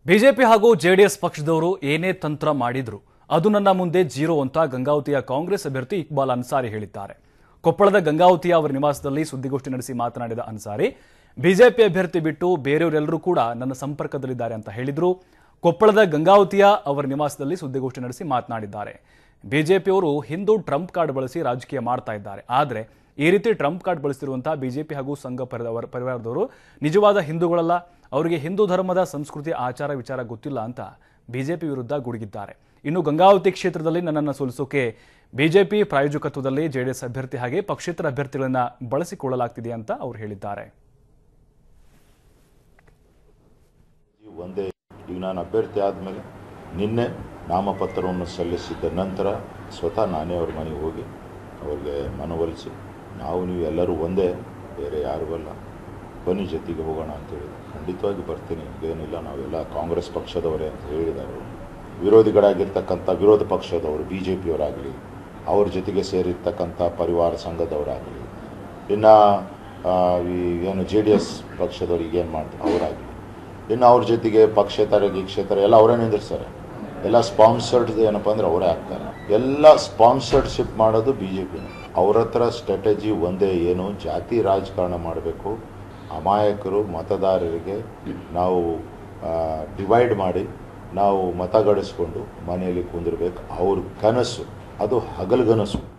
BJP ಹಾಗೂ JDS ಪಕ್ಷದವರು ಏನೇ ತಂತ್ರ ಮಾಡಿದ್ರು ಅದು ನನ್ನ ಮುಂದೆ ಜೀರೋ ಅಂತ ಗಂಗಾವತಿಯ ಕಾಂಗ್ರೆಸ್ ಅಭ್ಯರ್ಥಿ ಇಕ್ಬಾಲ್ ಅನ್ಸಾರಿ ಹೇಳಿದ್ದಾರೆ ಕೊಪ್ಪಳದ ಗಂಗಾವತಿಯ ಅವರ ನಿವಾಸದಲ್ಲಿ ಸುದ್ದಿಗೋಷ್ಠಿ ನಡೆಸಿ ಮಾತನಾಡಿದ ಅನ್ಸಾರಿ ಬಿಜೆಪಿ ಅಭ್ಯರ್ಥಿ ಬಿಟ್ಟು ಬೇರೆಯವರೆಲ್ಲರೂ ಕೂಡ ನನ್ನ ಸಂಪರ್ಕದಲ್ಲಿದ್ದಾರೆ ಅಂತ ಹೇಳಿದ್ರು ಕೊಪ್ಪಳದ ಗಂಗಾವತಿಯ ಅವರ ನಿವಾಸದಲ್ಲಿ ಸುದ್ದಿಗೋಷ್ಠಿ ನಡೆಸಿ ಮಾತನಾಡಿದ್ದಾರೆ ಬಿಜೆಪಿಯವರು ಹಿಂದೂ ಟ್ರಂಪ್ ಕಾರ್ಡ್ ಬಳಸಿ ರಾಜಕೀಯ ಮಾಡ್ತಾ ಇದ್ದಾರೆ ಆದರೆ ಈ ರೀತಿ ಟ್ರಂಪ್ ಕಾರ್ಡ್ ಬಳಸ್ತಿರುವಂತಹ ಬಿಜೆಪಿ ಹಾಗೂ ಸಂಘ ಪರಿವಾರ ಪರಿವಾರದವರು ನಿಜವಾದ ಹಿಂದೂಗಳಲ್ಲ ಅವರಿಗೆ ಹಿಂದೂ ಧರ್ಮದ ಸಂಸ್ಕೃತಿ ಆಚಾರ ವಿಚಾರ ಗೊತ್ತಿಲ್ಲ ಅಂತ ಬಿಜೆಪಿ ವಿರುದ್ಧ ಗುಡುಗಿದ್ದಾರೆ ಇನ್ನು ಗಂಗಾವತಿ ಕ್ಷೇತ್ರದಲ್ಲಿ ನನ್ನನ್ನು ಸೋಲಿಸೋಕೆ ಬಿಜೆಪಿ ಪ್ರಾಯೋಜಕತ್ವದಲ್ಲಿ ಜೆಡಿಎಸ್ ಅಭ್ಯರ್ಥಿ ಹಾಗೆ ಪಕ್ಷೇತರ ಅಭ್ಯರ್ಥಿಗಳನ್ನ ಬಳಸಿಕೊಳ್ಳಲಾಗ್ತಿದೆ ಅಂತ ಅವರು ಹೇಳಿದ್ದಾರೆ ಈ ಒಂದೇ ಈಗ ನಾನು ಅಭ್ಯರ್ಥಿ ಆದಮೇಲೆ ನಿನ್ನೆ ನಾಮಪತ್ರವನ್ನು ಸಲ್ಲಿಸಿದ ನಂತರ ಸ್ವತಃ ನಾನೇ ಅವ್ರ ಮನೆಗೆ ಹೋಗಿ ಅವ್ರಿಗೆ ಮನವೊಲಿಸಿ ನಾವು ನೀವು ಎಲ್ಲರೂ ಒಂದೇ ಬೇರೆ ಯಾರಿಗೂ ಅಲ್ಲ ಬನ್ನಿ ಜೊತೆಗೆ ಹೋಗೋಣ ಅಂತೇಳಿ ಖಂಡಿತವಾಗಿ ಬರ್ತೀನಿ ಏನಿಲ್ಲ ನಾವೆಲ್ಲ ಕಾಂಗ್ರೆಸ್ ಪಕ್ಷದವರೇ ಅಂತ ಹೇಳಿದ್ದಾರೆ ಅವರು. ವಿರೋಧಿಗಳಾಗಿರ್ತಕ್ಕಂಥ ವಿರೋಧ ಪಕ್ಷದವರು ಬಿ ಜೆ ಪಿಯವರಾಗಲಿ ಅವ್ರ ಜೊತೆಗೆ ಸೇರಿರ್ತಕ್ಕಂಥ ಪರಿವಾರ ಸಂಘದವರಾಗಲಿ ಇನ್ನು ಆ, ಈ ಏನು ಜೆ ಡಿ ಎಸ್ ಪಕ್ಷದವ್ರು ಈಗೇನು ಮಾಡ್ತಾರೆ ಅವರಾಗಲಿ ಇನ್ನು ಅವ್ರ ಜೊತೆಗೆ ಪಕ್ಷೇತರ ಗೀಕ್ಷೇತರ ಎಲ್ಲ ಅವರೇ ನಿಂದಿರ್ತಾರೆ ಎಲ್ಲ ಸ್ಪಾನ್ಸರ್ಡ್ ಏನಪ್ಪ ಅಂದ್ರೆ ಅವರೇ ಆಗ್ತಾರೆ ಎಲ್ಲ ಸ್ಪಾನ್ಸರ್ಡ್ಶಿಪ್ ಮಾಡೋದು ಬಿ ಜೆ ಪಿನ ಅವ್ರ ಹತ್ರ ಸ್ಟ್ರಾಟಜಿ ಒಂದೇ ಏನು ಜಾತಿ ರಾಜಕಾರಣ ಮಾಡಬೇಕು ಅಮಾಯಕರು ಮತದಾರರಿಗೆ ನಾವು ಡಿವೈಡ್ ಮಾಡಿ ನಾವು ಮತ ಗಳಿಸ್ಕೊಂಡು ಮನೆಯಲ್ಲಿ ಕುಂದಿರ್ಬೇಕು ಅವ್ರ ಕನಸು ಅದು ಹಗಲುಗನಸು